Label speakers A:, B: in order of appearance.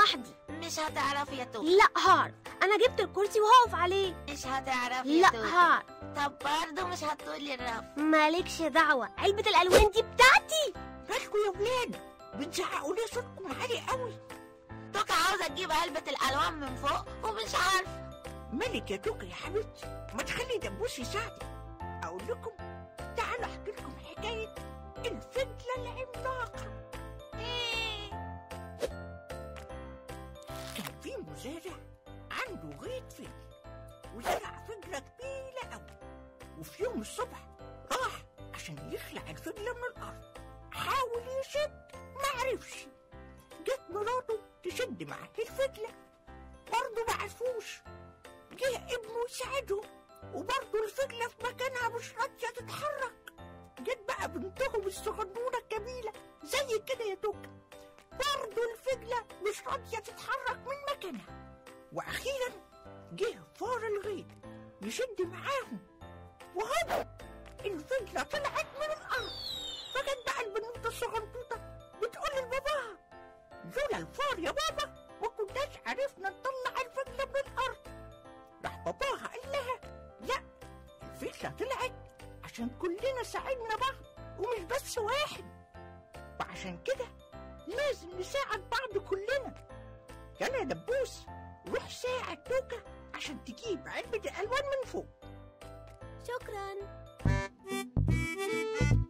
A: لوحدي
B: مش هتعرفي يا توت
A: لا هعرف انا جبت الكرسي وهقف عليه
B: مش هتعرفي يا
A: لا
B: توت
A: هعرف
B: طب برضه مش هتطولي الرف
A: مالكش دعوة علبة الألوان دي بتاعتي
C: مالكوا يا ولاد بتزعقوا ليه صوتكم عالي قوي
B: توكا عاوزة تجيب علبة الألوان من فوق ومش عارفة
C: مالك يا توكا يا حبيبتي ما تخلي دبوس يساعدك اقول لكم تعالوا احكي لكم حكايه الفجله العملاقه كان في مزارع عنده غيط فجل وزرع فجله كبيره قوي وفي يوم الصبح راح عشان يخلع الفجله من الارض حاول يشد ما عرفش جت مراته تشد معاه الفجله برضه ما عرفوش جه ابنه يساعدهم وبرضه الفجلة في مكانها مش راضية تتحرك جت بقى بنتهم الصغنونة الجميلة زي كده يا توكا برضه الفجلة مش راضية تتحرك من مكانها وأخيرا جه فار الغيط يشد معاهم وهوب الفجلة طلعت من الأرض فجت بقى البنوتة الصغنطوطة بتقول لباباها لولا الفار يا بابا ما كناش عرفنا نطلع الفجلة من الأرض راح باباها قال لها لا الفكرة طلعت عشان كلنا ساعدنا بعض ومش بس واحد وعشان كده لازم نساعد بعض كلنا يلا يا دبوس روح ساعد توكا عشان تجيب علبة الألوان من فوق
A: شكرا